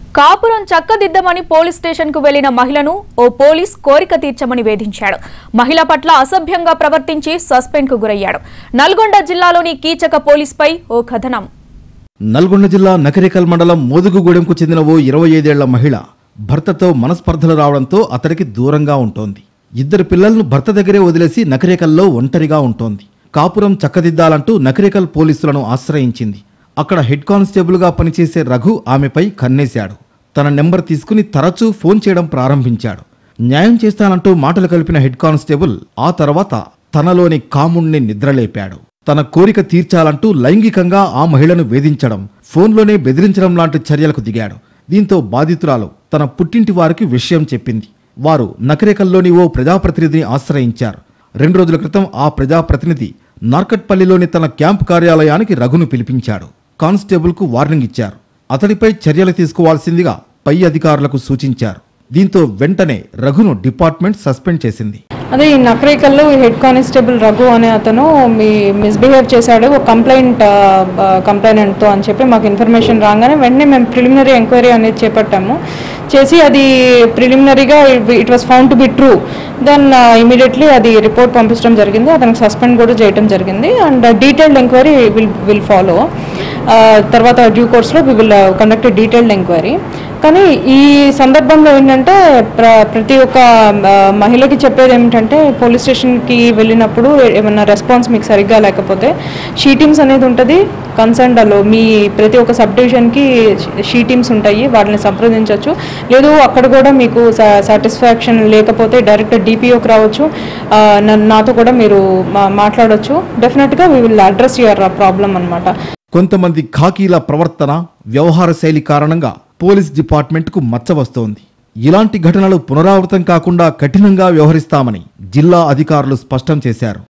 కాపురం చక్కదిద్దమని police station కు వెళ్లిన మహిళను ఓ పోలీస్ కోరిక తీర్చమని వేధించాడు మహిళ పట్ల అసభ్యంగా ప్రవర్తించి సస్పెండ్ కు గురయ్యాడు నల్గొండ జిల్లాలోని కీచక పోలీస్పై ఓ కథనం నల్గొండ జిల్లా నకరికల్ మండలం మోదుగుగూడెంకు చెందిన ఓ ఇరవై ఐదేళ్ల మహిళ భర్తతో మనస్పర్ధలు రావడంతో అతడికి దూరంగా ఉంటోంది ఇద్దరు పిల్లలను భర్త దగ్గరే వదిలేసి నకరేకల్లో ఒంటరిగా ఉంటోంది కాపురం చక్కదిద్దాలంటూ నకరేకల్ పోలీసులను ఆశ్రయించింది అక్కడ హెడ్ కానిస్టేబుల్గా పనిచేసే రఘు ఆమెపై కన్నేశాడు తన నెంబర్ తీసుకుని తరచూ ఫోన్ చేయడం ప్రారంభించాడు న్యాయం చేస్తానంటూ మాటలు కలిపిన హెడ్ కానిస్టేబుల్ ఆ తర్వాత తనలోని కాముణ్ణి నిద్రలేపాడు తన కోరిక తీర్చాలంటూ లైంగికంగా ఆ మహిళను వేధించడం ఫోన్లోనే బెదిరించడం లాంటి చర్యలకు దిగాడు దీంతో బాధితురాలు తన పుట్టింటి వారికి విషయం చెప్పింది వారు నకరేకల్లోని ఓ ప్రజాప్రతినిధిని ఆశ్రయించారు రెండు రోజుల క్రితం ఆ ప్రజాప్రతినిధి నార్కట్పల్లిలోని తన క్యాంపు కార్యాలయానికి రఘును పిలిపించాడు కానిస్టేబుల్కు వార్నింగ్ ఇచ్చారు అతడిపై చర్యలు తీసుకోవాల్సిందిగా పై అధికారులకు సూచించారు దీంతో వెంటనే రఘును డిపార్ట్మెంట్ సస్పెండ్ చేసింది అదే ఈ నకరేకల్లో ఈ హెడ్ కానిస్టేబుల్ రఘు అనే అతను మీ మిస్బిహేవ్ చేశాడు ఒక కంప్లైంట్ కంప్లైనెంట్తో అని చెప్పి మాకు ఇన్ఫర్మేషన్ రాగానే వెంటనే మేము ప్రిలిమినరీ ఎంక్వైరీ అనేది చేపట్టాము చేసి అది ప్రిలిమినరీగా it was found to be true then immediately అది రిపోర్ట్ పంపించడం జరిగింది అతనికి సస్పెండ్ కూడా చేయడం జరిగింది and detailed enquiry will will follow తర్వాత డ్యూ కోర్స్లో we will conduct detailed enquiry కానీ ఈ సందర్భంలో ఏంటంటే ప్ర ప్రతి ఒక్క ఆ, మహిళకి చెప్పేది ఏమిటంటే పోలీస్ స్టేషన్కి వెళ్ళినప్పుడు ఏమైనా రెస్పాన్స్ మీకు సరిగ్గా లేకపోతే షీ టీమ్స్ అనేది ఉంటుంది కన్సర్న్లో మీ ప్రతి ఒక్క సబ్ డివిజన్కి షీ టీమ్స్ ఉంటాయి వాటిని సంప్రదించవచ్చు లేదు అక్కడ కూడా మీకు సాటిస్ఫాక్షన్ లేకపోతే డైరెక్ట్ డిపిఓకి రావచ్చు ఆ, నన్ను- నాతో కూడా మీరు మా- మాట్లాడొచ్చు డెఫినెట్గా we will address your problem అనమాట కొంతమంది ఖాకీల ప్రవర్తన వ్యవహార శైలి కారణంగా పోలీస్ డిపార్ట్మెంట్కు మచ్చ వస్తోంది ఇలాంటి ఘటనలు పునరావృతం కాకుండా కఠినంగా వ్యవహరిస్తామని జిల్లా అధికారులు స్పష్టం చేశారు